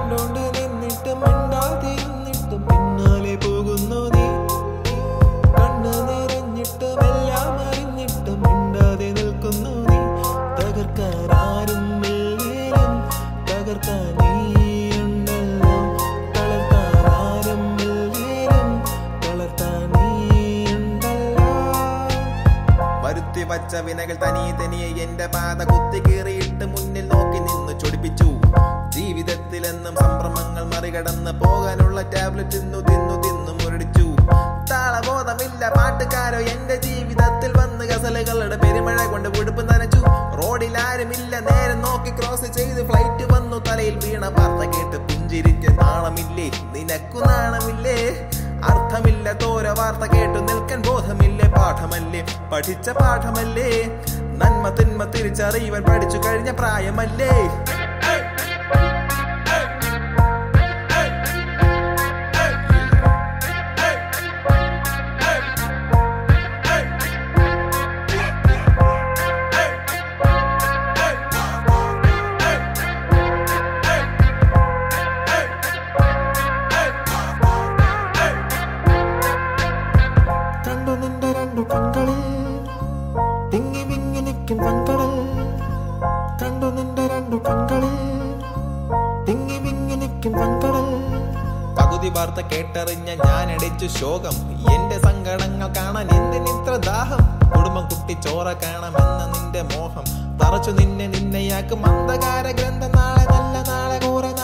കണ്ടോണ്ട് നിന്നിട്ടും മിണ്ടാതിരുന്നിട്ടും പിന്നാലെ പോകുന്നു നീ കണ്ണ് നിറഞ്ഞിട്ടും എല്ലാം അറിഞ്ഞിട്ടും മിണ്ടാതെ നിൽക്കുന്നു നീ തകർക്കാൻ ആരും ഇല്ലേലും തകർക്കാൻ നീയുണ്ടല്ലോ തളർത്താൻ ആരും ഇല്ലേലും തളർത്താൻ നീയുണ്ടല്ലോ വരുത്തി വച്ച വിനകൾ തനിയെ തനിയെ എന്റെ പാത കുത്തി കീറിയിട്ട് മുന്നിൽ നോക്കി നിന്ന് ചൊടിപ്പിച്ചു ജീവിതത്തിലെന്നും സംഭ്രമങ്ങൾ മറികടന്ന് പോകാനുള്ള ടാബ്ലറ്റ് തിന്നു തിന്നു തിന്നു മുരടിച്ചു താളബോധമില്ല പാട്ടുകാരോ എന്റെ ജീവിതത്തിൽ വന്ന് ഗസലുകളുടെ പെരുമഴ കൊണ്ട് ഉടുപ്പ് നനച്ചു റോഡിൽ ആരുമില്ല നേരെ നോക്കി ക്രോസ് ചെയ്ത് ഫ്ലൈറ്റ് വന്നു തലയിൽ വീണ വാർത്ത കേട്ട് പുഞ്ചിരിക്ക് നാണമില്ലേ നിനക്കു നാണമില്ലേ അർത്ഥമില്ല തോര വാർത്ത കേട്ടു നിൽക്കാൻ ബോധമില്ലേ പാഠമല്ലേ പഠിച്ച പാഠമല്ലേ നന്മ തിന്മ തിരിച്ചറിയുവാൻ പഠിച്ചു കഴിഞ്ഞ പ്രായമല്ലേ കണ്ടു നിന്റെ രണ്ടു കൺകളിൽ തിങ്ങി വിങ്ങി നിൽക്കും വൻകടൽ കണ്ടു നിന്റെ രണ്ടു കൺകളിൽ തിങ്ങി വിങ്ങി നിൽക്കും വൻകടൽ പകുതി വാർത്ത കേട്ടറിഞ്ഞ ഞാൻ അടിച്ചു ശോകം എന്റെ സങ്കടങ്ങൾ കാണാൻ എന്തിനിത്ര ദാഹം കുടുംബം കുട്ടി ചോറ കാണാമെന്ന നിന്റെ മോഹം തറച്ചു നിന്നെ നിന്നെയാക്കും അന്ധകാര ഗ്രന്ഥം നാളെ നല്ല നാളെ കൂറ